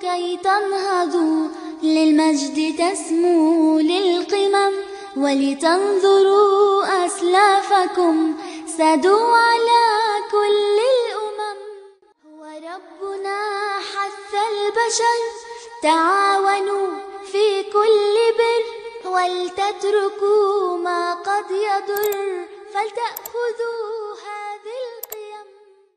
كي تنهضوا للمجد تسموا للقمم ولتنظروا أسلافكم سادوا على كل الأمم هو ربنا حث البشر تعاونوا في كل بر ولتتركوا ما قد يضر فلتأخذوا هذه القيم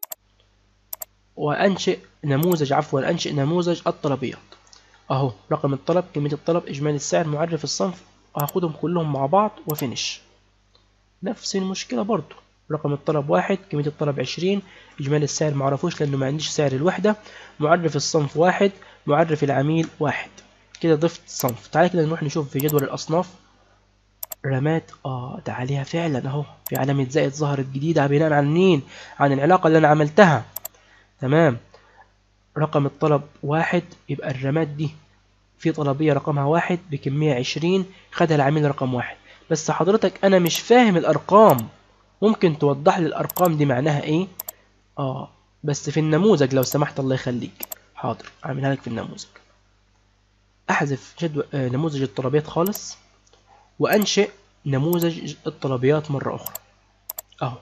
وأنشئ نموذج عفوا أنشئ نموذج الطلبيات أهو رقم الطلب كمية الطلب إجمالي السعر معرف الصنف وهاخدهم كلهم مع بعض وفينش نفس المشكلة برضو رقم الطلب واحد كمية الطلب عشرين إجمالي السعر معرفوش لأنه ما عنديش سعر الوحدة معرف الصنف واحد معرف العميل واحد كده ضفت صنف تعالى كده نروح نشوف في جدول الأصناف رمات اه ده عليها فعلا اهو في علامة زائد ظهرت جديدة بناء عن مين عن العلاقة اللي انا عملتها تمام رقم الطلب واحد يبقى الرمات دي في طلبية رقمها واحد بكمية عشرين خدها العميل رقم واحد بس حضرتك انا مش فاهم الارقام ممكن توضح لي الارقام دي معناها ايه اه بس في النموذج لو سمحت الله يخليك حاضر اعملها لك في النموذج احذف جدول آه نموذج الطلبيات خالص وانشئ نموذج الطلبيات مرة اخرى اهو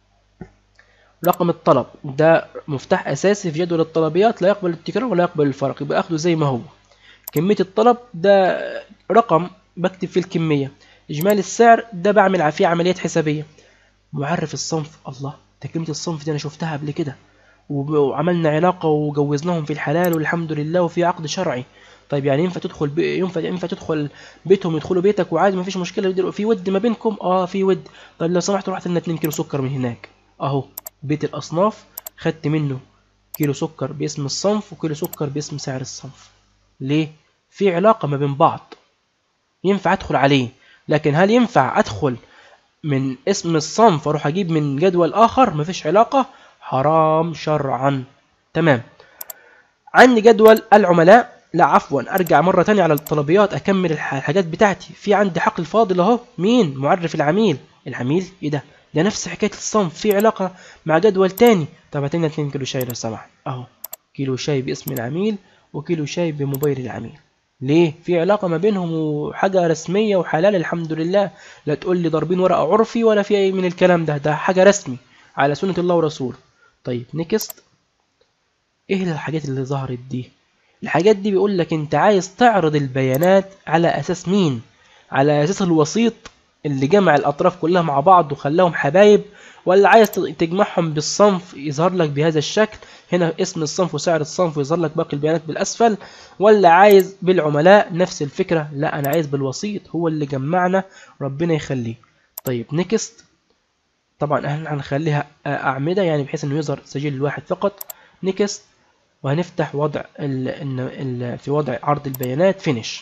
رقم الطلب ده مفتاح اساسي في جدول الطلبيات لا يقبل التكرار ولا يقبل الفرق يبقى اخده زي ما هو كمية الطلب ده رقم بكتب فيه الكمية اجمالي السعر ده بعمل فيه عمليات حسابية معرف الصنف الله ده كلمة الصنف دي انا شفتها قبل كده وب- وعملنا علاقة وجوزناهم في الحلال والحمد لله وفي عقد شرعي طيب يعني ينفع تدخل بي... ينفع ينفع تدخل بيتهم يدخلوا بيتك وعادي ما فيش مشكله يديروا- في ود ما بينكم اه في ود طيب لو سمحت رحت لنا 2 كيلو سكر من هناك اهو بيت الاصناف خدت منه كيلو سكر باسم الصنف وكيلو سكر باسم سعر الصنف ليه في علاقه ما بين بعض ينفع ادخل عليه لكن هل ينفع ادخل من اسم الصنف اروح اجيب من جدول اخر مفيش علاقه حرام شرعا تمام عندي جدول العملاء لا عفوا ارجع مره تانية على الطلبيات اكمل الح- الحاجات بتاعتي في عندي حقل فاضل اهو مين معرف العميل العميل ايه ده ده نفس حكايه الصنف في علاقه مع جدول تاني طب هات لنا 2 كيلو شاي لو سمحت اهو كيلو شاي باسم العميل وكيلو شاي بموبايل العميل ليه في علاقه ما بينهم وحاجه رسميه وحلال الحمد لله لا تقول لي ضاربين ورقه عرفي ولا في اي من الكلام ده ده حاجه رسمي على سنه الله ورسوله طيب نيكست ايه الحاجات اللي ظهرت دي الحاجات دي بيقول لك انت عايز تعرض البيانات على اساس مين على اساس الوسيط اللي جمع الاطراف كلها مع بعض وخلاهم حبايب ولا عايز تجمعهم بالصنف يظهر لك بهذا الشكل هنا اسم الصنف وسعر الصنف ويظهر لك باقي البيانات بالاسفل ولا عايز بالعملاء نفس الفكرة لا انا عايز بالوسيط هو اللي جمعنا ربنا يخليه طيب نيكست طبعا احنا هنخليها اعمدة يعني بحيث انه يظهر سجل الواحد فقط نيكست وهنفتح وضع ال ال ال في وضع عرض البيانات فينيش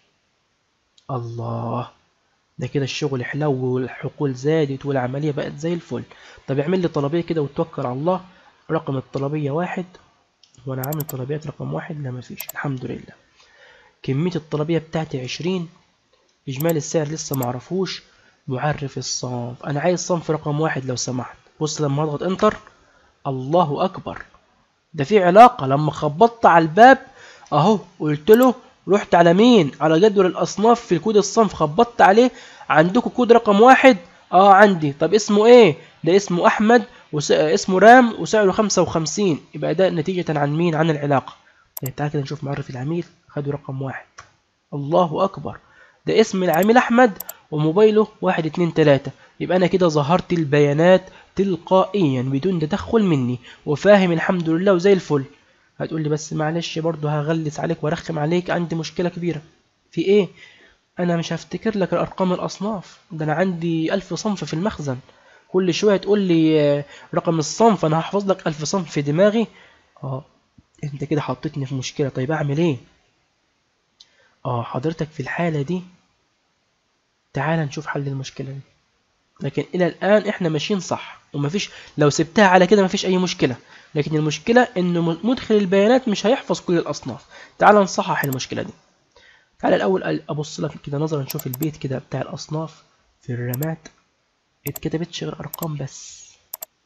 الله ده كده الشغل حلو والحقول زادت والعملية بقت زي الفل طب اعمل لي طلبية كده وتوكل على الله رقم الطلبية واحد وانا عامل طلبيات رقم واحد لا مفيش الحمد لله كمية الطلبية بتاعتي عشرين اجمالي السعر لسه معرفوش معرف الصنف انا عايز صنف رقم واحد لو سمحت بص لما اضغط انتر الله اكبر ده في علاقة لما خبطت على الباب اهو قلت له رحت على مين على جدول الاصناف في الكود الصنف خبطت عليه عندكم كود رقم واحد اه عندي طب اسمه ايه ده اسمه احمد وس... اسمه رام وسعره 55 يبقى ده نتيجة عن مين عن العلاقة طيب تعالى كده نشوف معرف العميل خدوا رقم واحد الله اكبر ده اسم العميل احمد وموبايله واحد اتنين تلاتة يبقى انا كده ظهرت البيانات تلقائيا بدون تدخل مني وفاهم الحمد لله وزي الفل هتقول لي بس معلش برضه هغلس عليك وارخم عليك عندي مشكلة كبيرة في ايه انا مش هفتكر لك الارقام الاصناف ده انا عندي الف صنف في المخزن كل شوية تقول لي رقم الصنف انا هحفظ لك الف صنف في دماغي اه انت كده حطيتني في مشكلة طيب اعمل ايه اه حضرتك في الحالة دي تعال نشوف حل المشكلة دي لكن الى الان احنا ماشيين صح ومفيش لو سبتها على كده مفيش اي مشكلة لكن المشكلة انه مدخل البيانات مش هيحفظ كل الاصناف تعال نصحح المشكلة دي تعال الاول ابص لك كده نظرا نشوف البيت كده بتاع الاصناف في الرمات اتكتبتش غير ارقام بس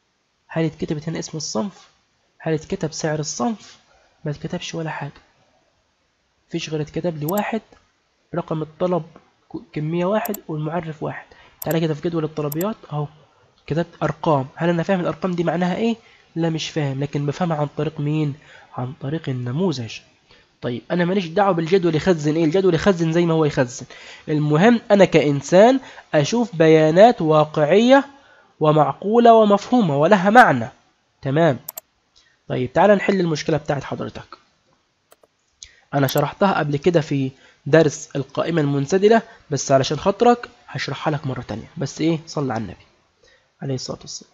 هل اتكتبت هنا اسم الصنف هل اتكتب سعر الصنف ما اتكتبش ولا حاجة مفيش غير اتكتب لي واحد رقم الطلب ك- كمية واحد والمعرف واحد تعالى كده في جدول الطلبيات اهو كتبت ارقام هل انا فاهم الارقام دي معناها ايه لا مش فاهم لكن بفهمها عن طريق مين عن طريق النموذج طيب انا ماليش دعوه بالجدول يخزن ايه الجدول يخزن زي ما هو يخزن المهم انا كانسان اشوف بيانات واقعيه ومعقوله ومفهومه ولها معنى تمام طيب تعالى نحل المشكله بتاعت حضرتك انا شرحتها قبل كده في درس القائمه المنسدله بس علشان خاطرك هشرحها لك مره تانية بس ايه صلي على النبي عليه الصلاه والسلام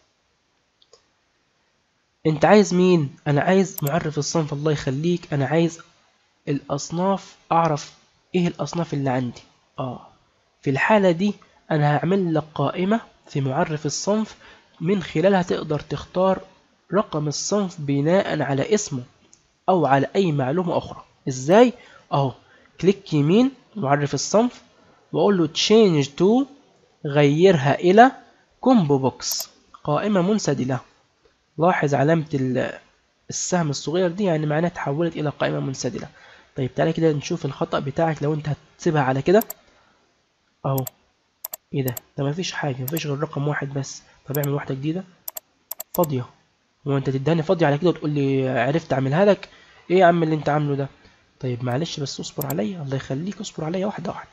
انت عايز مين انا عايز معرف الصنف الله يخليك انا عايز الاصناف اعرف ايه الاصناف اللي عندي اه في الحالة دي انا هعمل لك قائمة في معرف الصنف من خلالها تقدر تختار رقم الصنف بناء على اسمه او على اي معلومة اخرى ازاي اهو كليك يمين معرف الصنف واقول له change to غيرها الى كومبو بوكس قائمة منسدلة لاحظ علامة ال- السهم الصغير دي يعني معناها تحولت إلى قائمة منسدلة طيب تعالى كده نشوف الخطأ بتاعك لو أنت هتسيبها على كده أهو إيه ده ده مفيش حاجة مفيش غير رقم واحد بس طب اعمل واحدة جديدة فاضية هو أنت تداني فاضية على كده وتقول لي عرفت أعملها لك إيه يا عم اللي أنت عامله ده طيب معلش بس اصبر عليا الله يخليك اصبر عليا واحدة واحدة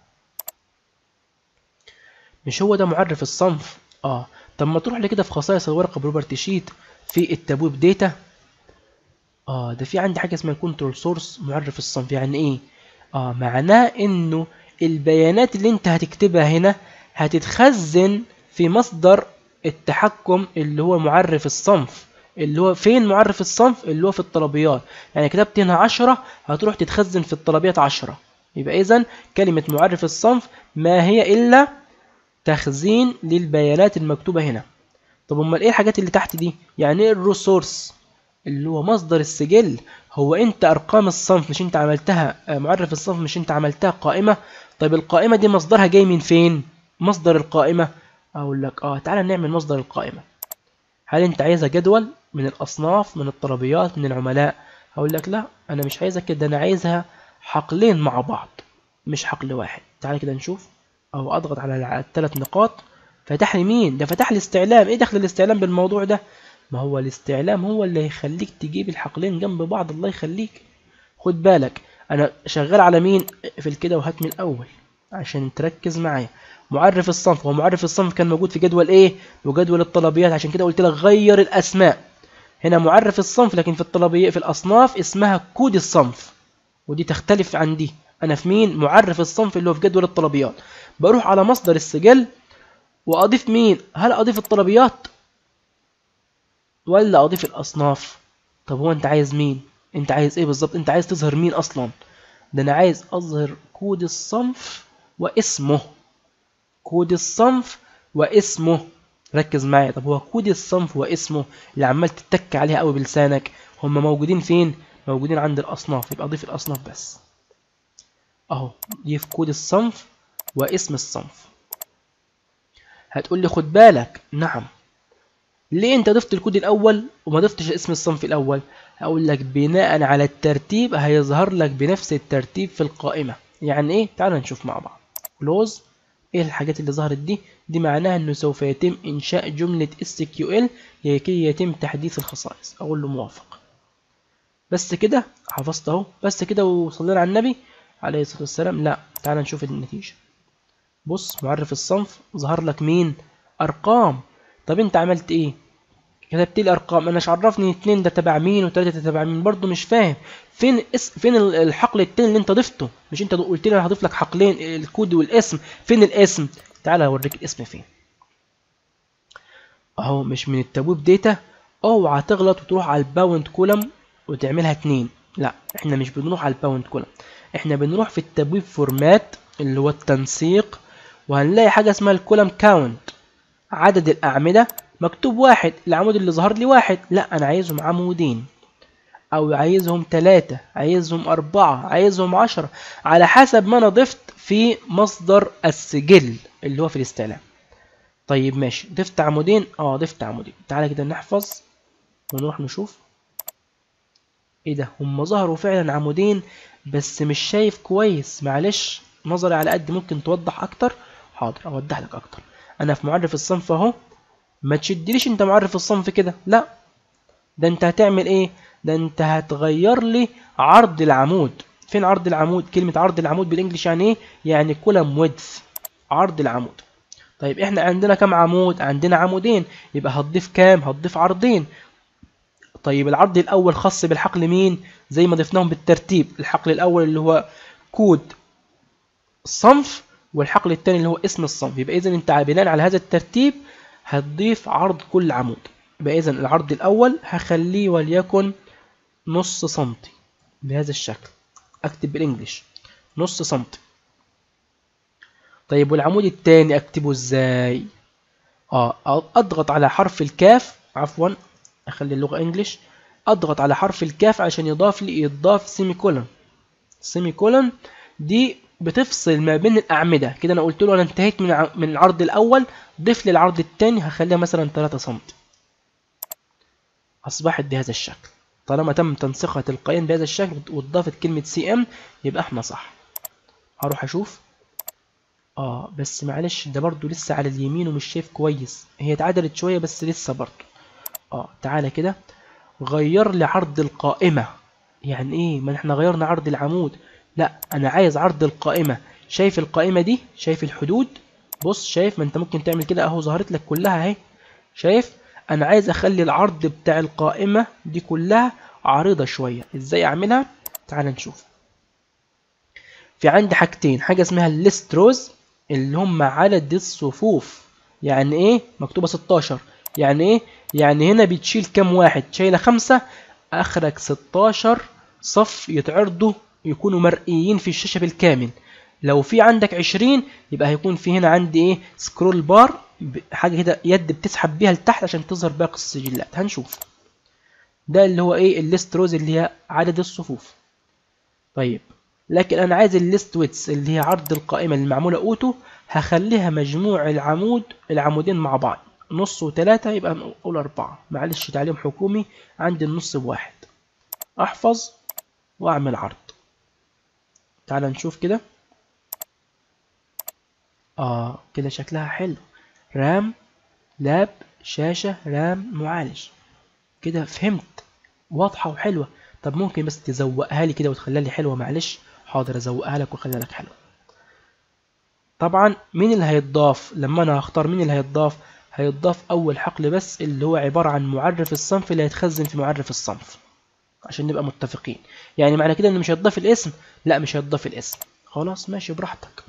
مش هو ده معرف الصنف اه طب ما تروح لكده في خصائص الورقه بروبرتي شيت في التبويب داتا اه ده في عندي حاجه اسمها كنترول سورس معرف الصنف يعني ايه اه معناه انه البيانات اللي انت هتكتبها هنا هتتخزن في مصدر التحكم اللي هو معرف الصنف اللي هو فين معرف الصنف اللي هو في الطلبيات يعني كتبت هنا عشرة هتروح تتخزن في الطلبيات عشرة يبقى اذا كلمة معرف الصنف ما هي إلا تخزين للبيانات المكتوبة هنا طب امال ايه الحاجات اللي تحت دي يعني ايه الريسورس اللي هو مصدر السجل هو انت ارقام الصنف مش انت عملتها آه، معرف الصنف مش انت عملتها قائمة طيب القائمة دي مصدرها جاي من فين مصدر القائمة اقول لك اه تعالى نعمل مصدر القائمة هل انت عايزها جدول من الاصناف من الطلبيات من العملاء هقول لك لا انا مش عايزها كده انا عايزها حقلين مع بعض مش حقل واحد تعالى كده نشوف او اضغط على الثلاث نقاط فتح لي مين ده فتح لي استعلام ايه دخل الاستعلام بالموضوع ده ما هو الاستعلام هو اللي هيخليك تجيب الحقلين جنب بعض الله يخليك خد بالك انا شغال على مين اقفل كده وهات من الاول عشان تركز معايا معرف الصنف هو معرف الصنف كان موجود في جدول ايه وجدول الطلبيات عشان كده قلت لك غير الاسماء هنا معرف الصنف لكن في الطلبية في الاصناف اسمها كود الصنف ودي تختلف عن دي انا في مين معرف الصنف اللي هو في جدول الطلبيات بروح على مصدر السجل واضيف مين هل اضيف الطلبيات ولا اضيف الاصناف طب هو انت عايز مين انت عايز ايه بالظبط انت عايز تظهر مين اصلا ده انا عايز اظهر كود الصنف واسمه كود الصنف واسمه ركز معايا طب هو كود الصنف واسمه اللي عمال تتك عليها قوي بلسانك هم موجودين فين موجودين عند الاصناف يبقى اضيف الاصناف بس اهو ضيف كود الصنف واسم الصنف هتقول لي خد بالك نعم ليه انت ضفت الكود الاول وما ضفتش اسم الصنف الاول هقول لك بناء على الترتيب هيظهر لك بنفس الترتيب في القائمه يعني ايه تعال نشوف مع بعض كلوز ايه الحاجات اللي ظهرت دي دي معناها انه سوف يتم انشاء جمله SQL لكي يتم تحديث الخصائص اقول له موافق بس كده حفظت اهو بس كده وصلينا على النبي عليه الصلاه والسلام لا تعال نشوف النتيجه بص معرف الصنف ظهر لك مين ارقام طب انت عملت ايه كتبت لي ارقام انا مش عرفني اتنين ده تبع مين وتلاته ده تبع مين برضه مش فاهم فين اس فين ال- الحقل التاني اللي انت ضفته مش انت قلت لي انا هضيف لك حقلين الكود والاسم فين الاسم تعالى اوريك الاسم فين اهو مش من التبويب داتا اوعى تغلط وتروح على الباوند كولم وتعملها اتنين لا احنا مش بنروح على الباوند كولم احنا بنروح في التبويب فورمات اللي هو التنسيق وهنلاقي حاجه اسمها الكولم كاونت عدد الأعمدة مكتوب واحد العمود اللي ظهر لي واحد لا أنا عايزهم عمودين أو عايزهم ثلاثة عايزهم أربعة عايزهم عشرة على حسب ما أنا ضفت في مصدر السجل اللي هو في الاستعلام طيب ماشي ضفت عمودين اه ضفت عمودين تعالى كده نحفظ ونروح نشوف ايه ده هم ظهروا فعلا عمودين بس مش شايف كويس معلش نظري على قد ممكن توضح اكتر حاضر اوضح لك اكتر انا في معرف الصنف اهو ما تشدليش انت معرف الصنف كده لا ده انت هتعمل ايه ده انت هتغير لي عرض العمود فين عرض العمود كلمة عرض العمود بالانجلش يعني ايه يعني كولم ويدث عرض العمود طيب احنا عندنا كم عمود عندنا عمودين يبقى هتضيف كام هتضيف عرضين طيب العرض الاول خاص بالحقل مين زي ما ضفناهم بالترتيب الحقل الاول اللي هو كود الصنف والحقل الثاني اللي هو اسم الصنف يبقى اذا انت بناء على هذا الترتيب هتضيف عرض كل عمود يبقى اذا العرض الاول هخليه وليكن نص سنتي بهذا الشكل اكتب بالانجلش نص سنتي طيب والعمود الثاني اكتبه ازاي اه اضغط على حرف الكاف عفوا اخلي اللغه انجلش اضغط على حرف الكاف عشان يضاف لي يضاف سيمي كولن سيمي كولن دي بتفصل ما بين الاعمده كده انا قلت له انا انتهيت من من العرض الاول ضيف لي العرض الثاني هخليها مثلا 3 سم اصبحت بهذا الشكل طالما تم تنسيقها تلقائيا بهذا الشكل واتضافت كلمه سي ام يبقى احنا صح هروح اشوف اه بس معلش ده برضو لسه على اليمين ومش شايف كويس هي اتعدلت شويه بس لسه برضو اه تعالى كده غير لي عرض القائمه يعني ايه ما احنا غيرنا عرض العمود لا انا عايز عرض القائمه شايف القائمه دي شايف الحدود بص شايف ما انت ممكن تعمل كده اهو ظهرت لك كلها اهي شايف انا عايز اخلي العرض بتاع القائمه دي كلها عريضه شويه ازاي اعملها تعال نشوف في عندي حاجتين حاجه اسمها الليست روز اللي هم عدد الصفوف يعني ايه مكتوبه 16 يعني ايه يعني هنا بتشيل كام واحد شايله خمسة اخرج 16 صف يتعرضوا يكونوا مرئيين في الشاشه بالكامل لو في عندك 20 يبقى هيكون في هنا عندي ايه سكرول بار حاجه كده يد بتسحب بيها لتحت عشان تظهر باقي السجلات هنشوف ده اللي هو ايه الليست روز اللي هي عدد الصفوف طيب لكن انا عايز الليست ويتس اللي هي عرض القائمه اللي معموله اوتو هخليها مجموع العمود العمودين مع بعض نص وثلاثة يبقى نقول أربعة معلش تعليم حكومي عندي النص بواحد أحفظ وأعمل عرض تعال نشوف كده آه كده شكلها حلو رام لاب شاشة رام معالج كده فهمت واضحة وحلوة طب ممكن بس تزوقها لي كده وتخليها لي حلوة معلش حاضر ازوقها لك واخليها لك حلوة طبعا مين اللي هيتضاف لما انا هختار مين اللي هيتضاف هيتضاف اول حقل بس اللي هو عبارة عن معرف الصنف اللي هيتخزن في معرف الصنف عشان نبقى متفقين يعني معنى كده ان مش هيتضاف الاسم لا مش هيتضاف الاسم خلاص ماشي براحتك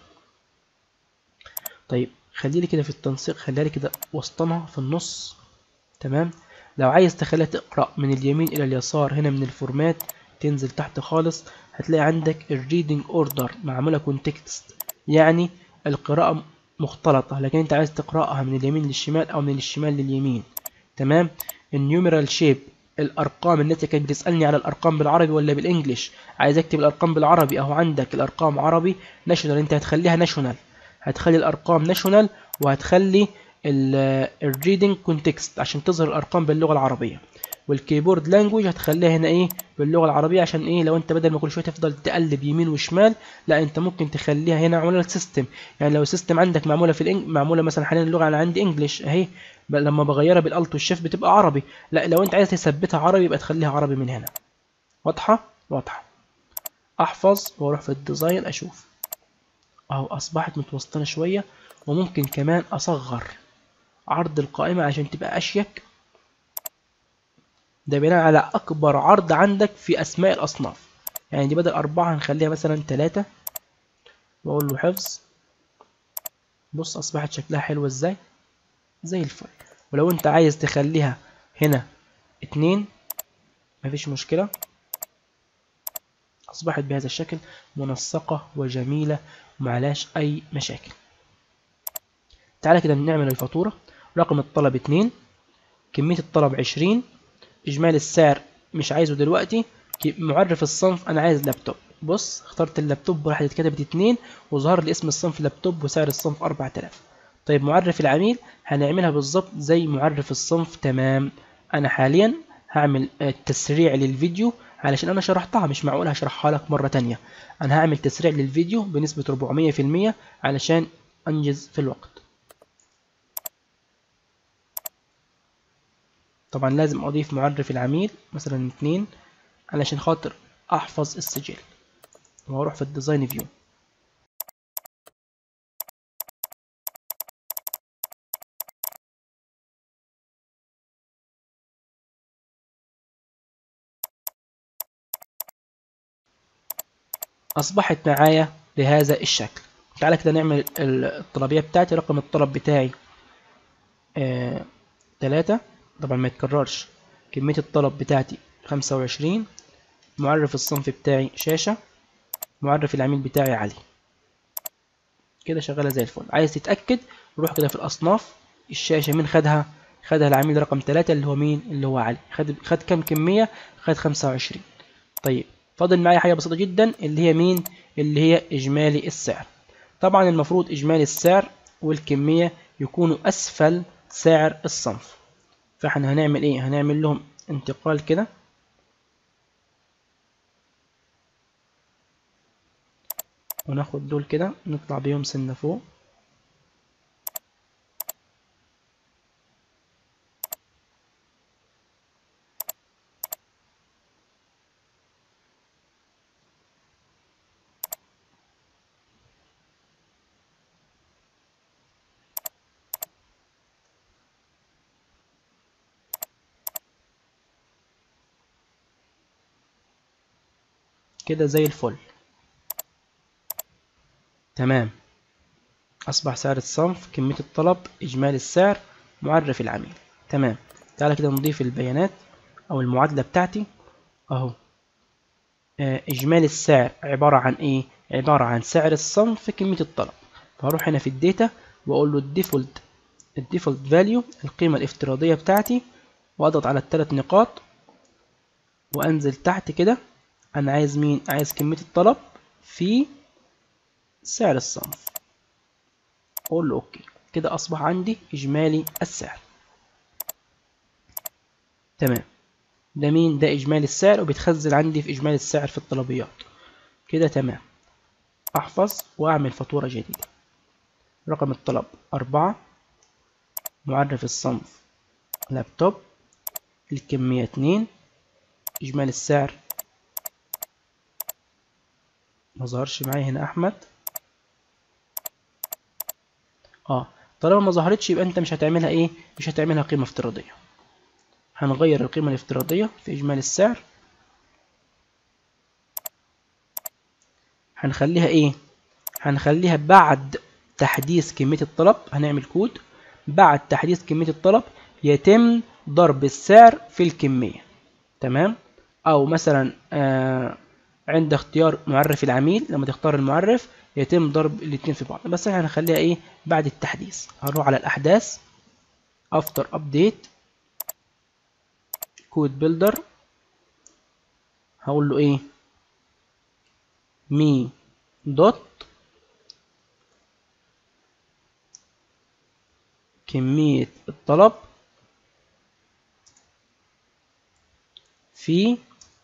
طيب خليلي كده في التنسيق خليها لي كده وسطنها في النص تمام لو عايز تخليها تقرأ من اليمين إلى اليسار هنا من الفورمات تنزل تحت خالص هتلاقي عندك الريدنج اوردر معمولة كونتكست يعني القراءة مختلطة لكن انت عايز تقرأها من اليمين للشمال او من الشمال لليمين تمام النيوميرال شيب الارقام الناس كانت بتسالني على الارقام بالعربي ولا بالانجلش عايز اكتب الارقام بالعربي اهو عندك الارقام عربي ناشونال انت هتخليها ناشونال هتخلي الارقام ناشونال وهتخلي الريدنج كونتكست عشان تظهر الارقام باللغه العربيه والكيبورد لانجوج هتخليها هنا ايه باللغه العربيه عشان ايه لو انت بدل ما كل شويه تفضل تقلب يمين وشمال لا انت ممكن تخليها هنا معموله سيستم يعني لو السيستم عندك معموله في الانج... معموله مثلا حاليا اللغه انا عندي انجلش اهي لما بغيرها بالالت والشيف بتبقى عربي لا لو انت عايز تثبتها عربي يبقى تخليها عربي من هنا واضحه واضحه احفظ واروح في الديزاين اشوف اهو اصبحت متوسطنه شويه وممكن كمان اصغر عرض القائمة عشان تبقى أشيك ده بناء على أكبر عرض عندك في أسماء الأصناف يعني دي بدل أربعة هنخليها مثلا تلاتة وأقول له حفظ بص أصبحت شكلها حلو إزاي زي الفل ولو أنت عايز تخليها هنا اتنين مفيش مشكلة أصبحت بهذا الشكل منسقة وجميلة ومعلاش أي مشاكل تعالى كده نعمل الفاتورة رقم الطلب اتنين كمية الطلب عشرين إجمالي السعر مش عايزه دلوقتي معرف الصنف أنا عايز لابتوب بص اخترت اللابتوب راح اتكتبت اتنين وظهر لي اسم الصنف لابتوب وسعر الصنف أربعة آلاف طيب معرف العميل هنعملها بالظبط زي معرف الصنف تمام أنا حاليا هعمل تسريع للفيديو علشان انا شرحتها مش معقول هشرحها لك مرة تانية انا هعمل تسريع للفيديو بنسبة 400% علشان انجز في الوقت طبعا لازم اضيف معرف العميل مثلا اتنين علشان خاطر احفظ السجل واروح في الديزاين فيو أصبحت معايا بهذا الشكل تعالى كده نعمل الطلبية بتاعتي رقم الطلب بتاعي آه تلاتة طبعا ما يتكررش كمية الطلب بتاعتي خمسة وعشرين معرف الصنف بتاعي شاشة معرف العميل بتاعي علي كده شغالة زي الفل عايز تتأكد روح كده في الأصناف الشاشة مين خدها خدها العميل رقم تلاتة اللي هو مين اللي هو علي خد خد كام كمية خد خمسة وعشرين طيب فاضل معايا حاجة بسيطة جدا اللي هي مين اللي هي إجمالي السعر طبعا المفروض إجمالي السعر والكمية يكونوا أسفل سعر الصنف فاحنا هنعمل ايه هنعمل لهم انتقال كده وناخد دول كده نطلع بيهم سنة فوق كده زي الفل تمام أصبح سعر الصنف كمية الطلب إجمالي السعر معرف العميل تمام تعالى كده نضيف البيانات أو المعادلة بتاعتي أهو آه، إجمالي السعر عبارة عن إيه؟ عبارة عن سعر الصنف في كمية الطلب فهروح هنا في الداتا وأقول له الديفولت الديفولت فاليو القيمة الافتراضية بتاعتي وأضغط على الثلاث نقاط وأنزل تحت كده أنا عايز مين؟ عايز كمية الطلب في سعر الصنف أقول له أوكي كده أصبح عندي إجمالي السعر تمام ده مين؟ ده إجمالي السعر وبيتخزن عندي في إجمالي السعر في الطلبيات كده تمام أحفظ وأعمل فاتورة جديدة رقم الطلب أربعة معرف الصنف لابتوب الكمية اتنين إجمالي السعر مظهرش معايا هنا أحمد اه طالما ما ظهرتش يبقى انت مش هتعملها ايه مش هتعملها قيمة افتراضية هنغير القيمة الافتراضية في إجمالي السعر هنخليها ايه هنخليها بعد تحديث كمية الطلب هنعمل كود بعد تحديث كمية الطلب يتم ضرب السعر في الكمية تمام او مثلا آه عند اختيار معرف العميل لما تختار المعرف يتم ضرب الاثنين في بعض بس احنا هنخليها ايه بعد التحديث هنروح على الاحداث افتر ابديت كود بيلدر هقول له ايه مي دوت كمية الطلب في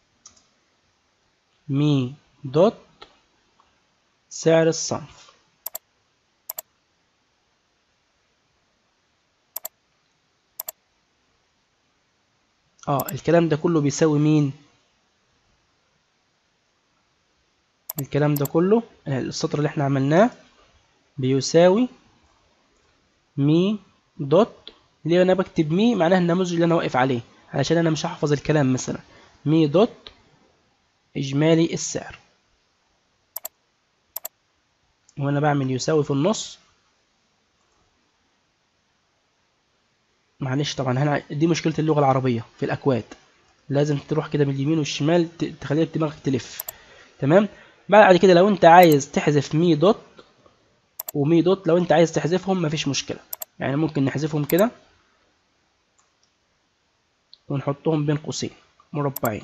مي دوت سعر الصنف اه الكلام ده كله بيساوي مين الكلام ده كله السطر اللي احنا عملناه بيساوي مي دوت ليه انا بكتب مي معناها النموذج اللي انا واقف عليه علشان انا مش هحفظ الكلام مثلا مي دوت اجمالي السعر وانا بعمل يساوي في النص معلش طبعا هنا دي مشكلة اللغة العربية في الأكواد لازم تروح كده من اليمين والشمال تخلي دماغك تلف تمام بعد كده لو انت عايز تحذف مي دوت ومي دوت لو انت عايز تحذفهم مفيش مشكلة يعني ممكن نحذفهم كده ونحطهم بين قوسين مربعين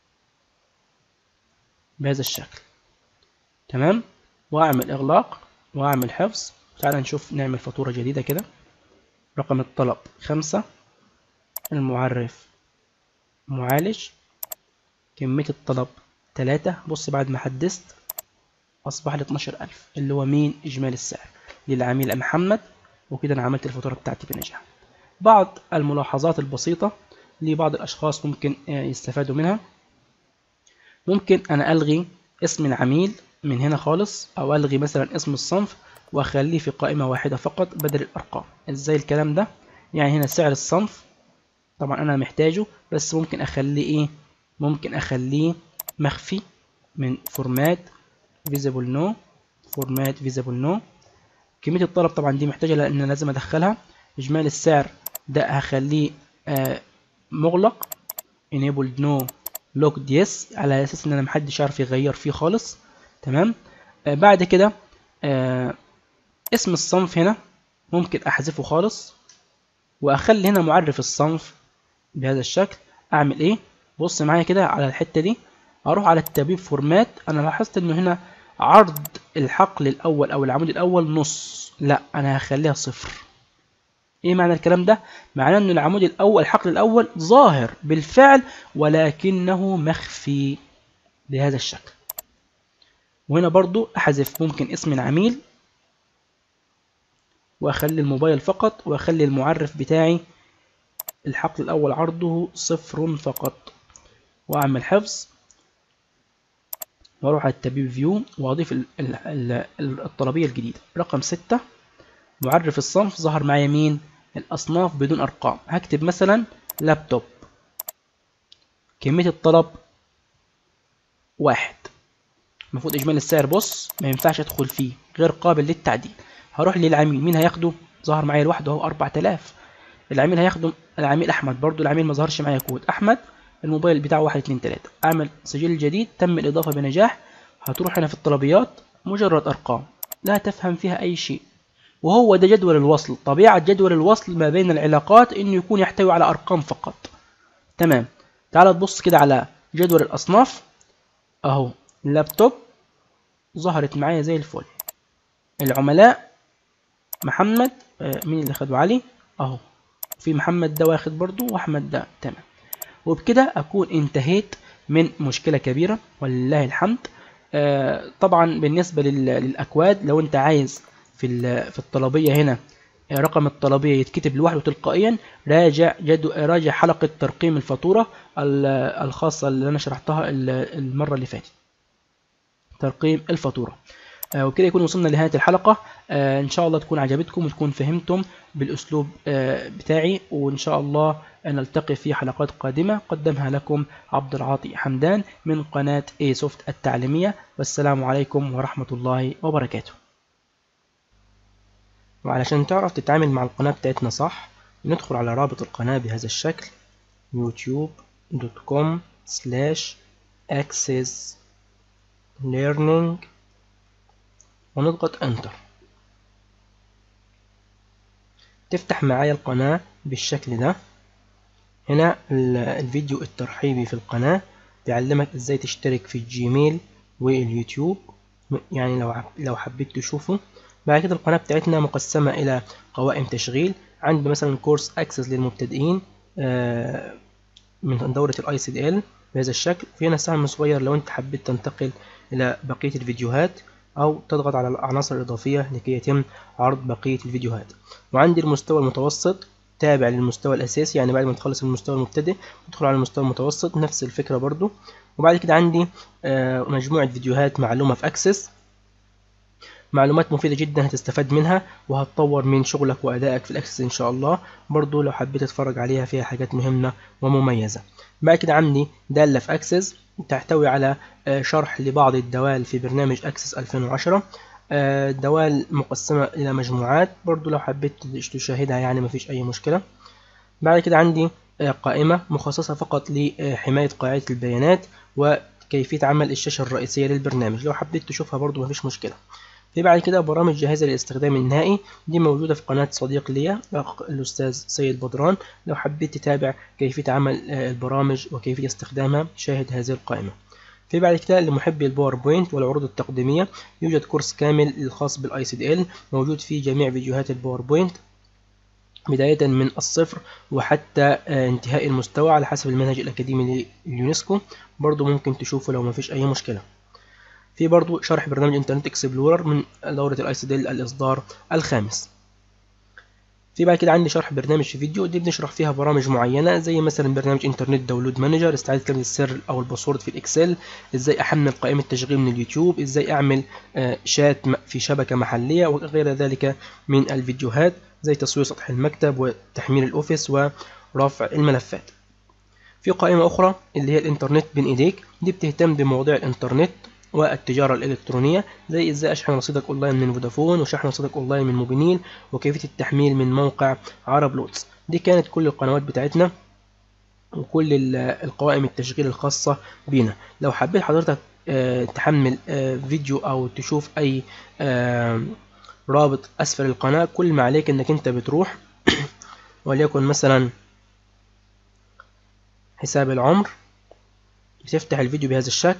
بهذا الشكل تمام واعمل اغلاق وأعمل حفظ تعال نشوف نعمل فاتورة جديدة كده رقم الطلب خمسة المعرف معالج كمية الطلب تلاتة بص بعد ما حدثت أصبح لي 12000 اللي هو مين إجمالي السعر للعميل محمد وكده أنا عملت الفاتورة بتاعتي بنجاح بعض الملاحظات البسيطة لبعض الأشخاص ممكن يستفادوا منها ممكن أنا ألغي اسم العميل من هنا خالص أو ألغي مثلا اسم الصنف وأخليه في قائمة واحدة فقط بدل الأرقام إزاي الكلام ده يعني هنا سعر الصنف طبعا أنا محتاجه بس ممكن أخليه إيه ممكن أخليه مخفي من فورمات visible no فورمات visible no كمية الطلب طبعا دي محتاجة لأن لازم أدخلها إجمالي السعر ده هخليه آه مغلق enabled no locked yes على أساس إن أنا محدش يعرف يغير فيه خالص تمام آه بعد كده آه اسم الصنف هنا ممكن أحذفه خالص وأخلي هنا معرف الصنف بهذا الشكل أعمل إيه بص معايا كده على الحتة دي أروح على التبيب فورمات أنا لاحظت إنه هنا عرض الحقل الأول أو العمود الأول نص لا أنا هخليها صفر ايه معنى الكلام ده معناه ان العمود الاول الحقل الاول ظاهر بالفعل ولكنه مخفي بهذا الشكل وهنا برضو احذف ممكن اسم العميل واخلي الموبايل فقط واخلي المعرف بتاعي الحقل الاول عرضه صفر فقط واعمل حفظ واروح على التبيب فيو واضيف الطلبية الجديدة رقم ستة معرف الصنف ظهر معايا مين الأصناف بدون أرقام هكتب مثلا لابتوب كمية الطلب واحد المفروض إجمالي السعر بص ما ينفعش أدخل فيه غير قابل للتعديل هروح للعميل مين هياخده ظهر معايا لوحده اهو 4000 العميل هياخده العميل أحمد برضو العميل ما ظهرش معايا كود أحمد الموبايل بتاعه واحد اتنين تلاتة أعمل سجل جديد تم الإضافة بنجاح هتروح هنا في الطلبيات مجرد أرقام لا تفهم فيها أي شيء وهو ده جدول الوصل طبيعة جدول الوصل ما بين العلاقات انه يكون يحتوي على ارقام فقط تمام تعال تبص كده على جدول الاصناف اهو اللابتوب ظهرت معايا زي الفل العملاء محمد آه مين اللي خدوا علي اهو في محمد ده واخد برضو واحمد ده تمام وبكده اكون انتهيت من مشكلة كبيرة ولله الحمد آه طبعا بالنسبة للاكواد لو انت عايز في في الطلبيه هنا رقم الطلبيه يتكتب لوحده تلقائيا راجع جدو راجع حلقه ترقيم الفاتوره الخاصه اللي انا شرحتها المره اللي فاتت ترقيم الفاتوره وكده يكون وصلنا لنهايه الحلقه ان شاء الله تكون عجبتكم وتكون فهمتم بالاسلوب بتاعي وان شاء الله نلتقي في حلقات قادمه قدمها لكم عبد العاطي حمدان من قناه اي سوفت التعليميه والسلام عليكم ورحمه الله وبركاته وعلشان تعرف تتعامل مع القناة بتاعتنا صح ندخل على رابط القناة بهذا الشكل youtube.com slash access learning ونضغط enter تفتح معايا القناة بالشكل ده هنا الفيديو الترحيبي في القناة بيعلمك ازاي تشترك في الجيميل واليوتيوب يعني لو لو حبيت تشوفه بعد كده القناة بتاعتنا مقسمة إلى قوائم تشغيل عند مثلا كورس أكسس للمبتدئين من دورة الاي سي دي ال بهذا الشكل في هنا سهم صغير لو أنت حبيت تنتقل إلى بقية الفيديوهات أو تضغط على العناصر الإضافية لكي يتم عرض بقية الفيديوهات وعندي المستوى المتوسط تابع للمستوى الأساسي يعني بعد ما تخلص المستوى المبتدئ تدخل على المستوى المتوسط نفس الفكرة برضو وبعد كده عندي مجموعة فيديوهات معلومة في أكسس معلومات مفيدة جدا هتستفاد منها وهتطور من شغلك وأدائك في الأكسس إن شاء الله برضو لو حبيت تتفرج عليها فيها حاجات مهمة ومميزة بعد كده عندي دالة في أكسس تحتوي على شرح لبعض الدوال في برنامج أكسس 2010 دوال مقسمة إلى مجموعات برضو لو حبيت تشاهدها يعني مفيش أي مشكلة بعد كده عندي قائمة مخصصة فقط لحماية قاعدة البيانات وكيفية عمل الشاشة الرئيسية للبرنامج لو حبيت تشوفها برضو مفيش مشكلة في بعد كده برامج جاهزة للاستخدام النهائي دي موجودة في قناة صديق ليا الأستاذ سيد بدران لو حبيت تتابع كيفية عمل البرامج وكيفية استخدامها شاهد هذه القائمة في بعد كده لمحبي الباوربوينت والعروض التقديمية يوجد كورس كامل الخاص بالاي سي دي ال موجود فيه جميع فيديوهات الباوربوينت بداية من الصفر وحتى انتهاء المستوى على حسب المنهج الأكاديمي لليونسكو برضو ممكن تشوفه لو مفيش أي مشكلة في برضو شرح برنامج انترنت اكسبلورر من دورة الاي سي دي ال الإصدار الخامس في بعد كده عندي شرح برنامج في فيديو دي بنشرح فيها برامج معينة زي مثلا برنامج انترنت داونلود مانجر استعادة كلمة السر او الباسورد في الاكسل ازاي احمل قائمة تشغيل من اليوتيوب ازاي اعمل شات في شبكة محلية وغير ذلك من الفيديوهات زي تصوير سطح المكتب وتحميل الاوفيس ورفع الملفات في قائمة اخرى اللي هي الانترنت بين ايديك دي بتهتم بمواضيع الانترنت والتجارة الإلكترونية زي إزاي أشحن رصيدك أونلاين من فودافون وشحن رصيدك أونلاين من موبينيل وكيفية التحميل من موقع عرب لودز دي كانت كل القنوات بتاعتنا وكل القوائم التشغيل الخاصة بينا لو حبيت حضرتك تحمل فيديو أو تشوف أي رابط أسفل القناة كل ما عليك إنك أنت بتروح وليكن مثلا حساب العمر بتفتح الفيديو بهذا الشكل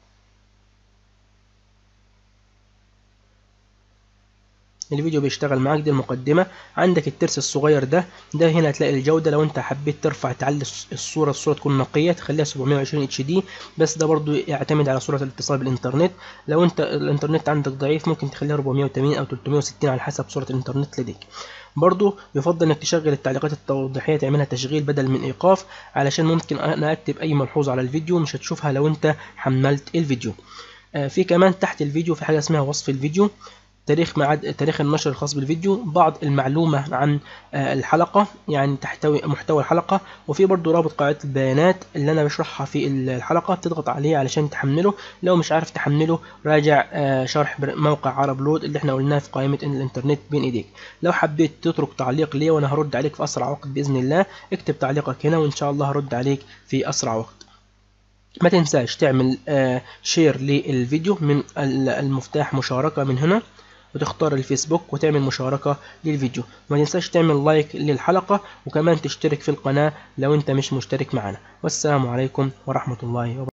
الفيديو بيشتغل معاك دي المقدمة عندك الترس الصغير ده ده هنا هتلاقي الجودة لو انت حبيت ترفع تعلي الصورة الصورة تكون نقية تخليها 720 اتش دي بس ده برضو يعتمد على سرعة الاتصال بالانترنت لو انت الانترنت عندك ضعيف ممكن تخليها 480 او 360 على حسب سرعة الانترنت لديك برضو يفضل انك تشغل التعليقات التوضيحية تعملها تشغيل بدل من ايقاف علشان ممكن انا اكتب اي ملحوظة على الفيديو مش هتشوفها لو انت حملت الفيديو في كمان تحت الفيديو في حاجة اسمها وصف الفيديو تاريخ معاد تاريخ النشر الخاص بالفيديو بعض المعلومة عن الحلقة يعني تحتوي محتوى الحلقة وفي برضو رابط قاعدة البيانات اللي أنا بشرحها في الحلقة تضغط عليه علشان تحمله لو مش عارف تحمله راجع شرح موقع عرب لود اللي احنا قلناه في قائمة الانترنت بين ايديك لو حبيت تترك تعليق لي وانا هرد عليك في أسرع وقت بإذن الله اكتب تعليقك هنا وإن شاء الله هرد عليك في أسرع وقت ما تنساش تعمل شير للفيديو من المفتاح مشاركة من هنا وتختار الفيسبوك وتعمل مشاركة للفيديو ما تنساش تعمل لايك للحلقة وكمان تشترك في القناة لو انت مش مشترك معنا والسلام عليكم ورحمة الله وبركاته